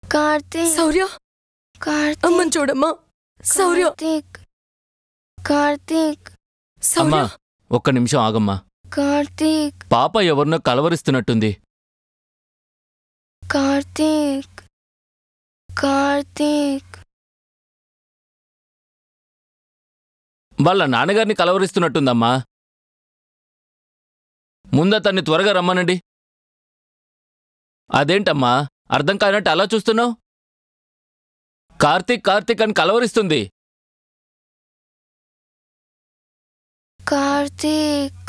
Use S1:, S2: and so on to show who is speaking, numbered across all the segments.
S1: కార్తీక్
S2: శౌర్య
S1: కార్తీక్
S2: అమ్మని చూడమ్మా శౌర్య
S1: కార్తీక్ కార్తీక్
S2: శౌర్య
S3: అమ్మా ఒక్క నిమిషం ఆగమ్మా
S1: కార్తీక్
S3: పాప ఎవరినో కలవరిస్తున్నట్టుంది
S1: కార్తీక్ కార్తీక్
S3: వాళ్ళ నాన్నగారిని కలవరిస్తున్నట్టుందమ్మా ముందతన్ని త్వరగా రమ్మనండి అదేంటమ్మా అర్థం కానట్టు అలా చూస్తున్నావు కార్తీక్ కార్తీక్ అని కలవరిస్తుంది
S1: కార్తీక్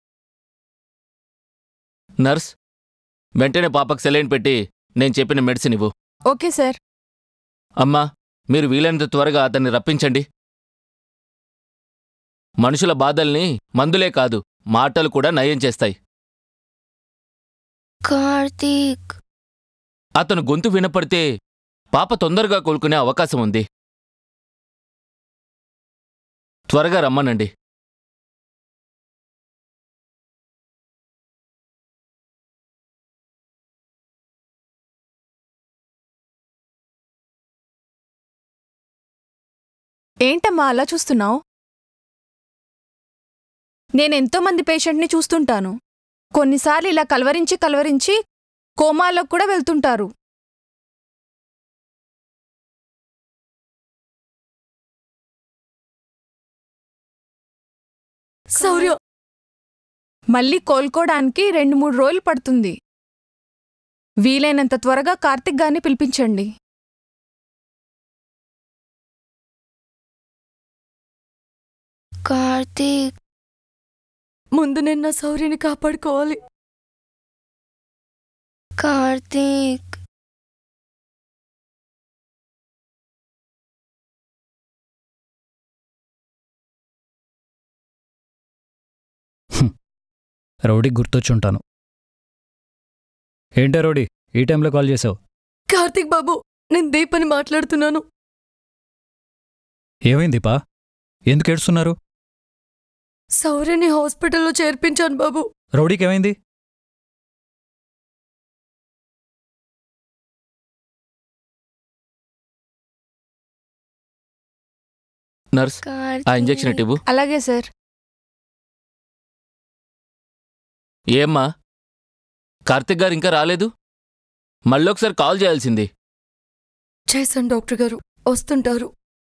S3: నర్స్ వెంటనే పాపకు సెలైన్ పెట్టి నేను చెప్పిన మెడిసిన్ ఇవ్వు
S4: ఓకే సార్
S3: అమ్మా మీరు వీలైనంత త్వరగా అతన్ని రప్పించండి మనుషుల బాధల్ని మందులే కాదు మాటలు కూడా నయం చేస్తాయి
S1: కార్తీక్
S3: అతను గొంతు వినపడితే పాప తొందరగా కోలుకునే అవకాశం ఉంది త్వరగా రమ్మనండి
S4: ఏంటమ్మా అలా చూస్తున్నావు నేనెంతో మంది పేషెంట్ని చూస్తుంటాను కొన్నిసార్లు ఇలా కలవరించి కలవరించి కోమాలోకి కూడా వెళ్తుంటారు
S2: శౌర్య
S4: మళ్ళీ కోలుకోవడానికి రెండు మూడు రోజులు పడుతుంది వీలైనంత త్వరగా కార్తిక్ గారిని పిలిపించండి
S1: కార్తీక్
S2: ముందు నేను నా శౌర్యని కాపాడుకోవాలి
S1: కార్తీక్
S5: రౌడీకి గుర్తొచ్చుంటాను ఏంటే రౌడీ ఈ టైంలో కాల్ చేసావు
S2: కార్తీక్ బాబు నేను దీపని మాట్లాడుతున్నాను
S5: ఏమైంది పా ఎందుకు ఏడుస్తున్నారు
S2: శౌర్యని హాస్పిటల్లో చేర్పించాను బాబు
S5: రౌడీకి ఏమైంది
S3: నర్స్ ఆ
S1: కార్తీక్
S3: ఇంజెక్షన్ ఇటు ఇవ్వు
S4: అలాగే సార్
S3: ఏమ్మా కార్తిక్ గారు ఇంకా రాలేదు మళ్ళొకసారి కాల్ చేయాల్సింది
S2: చేశాను డాక్టర్ గారు వస్తుంటారు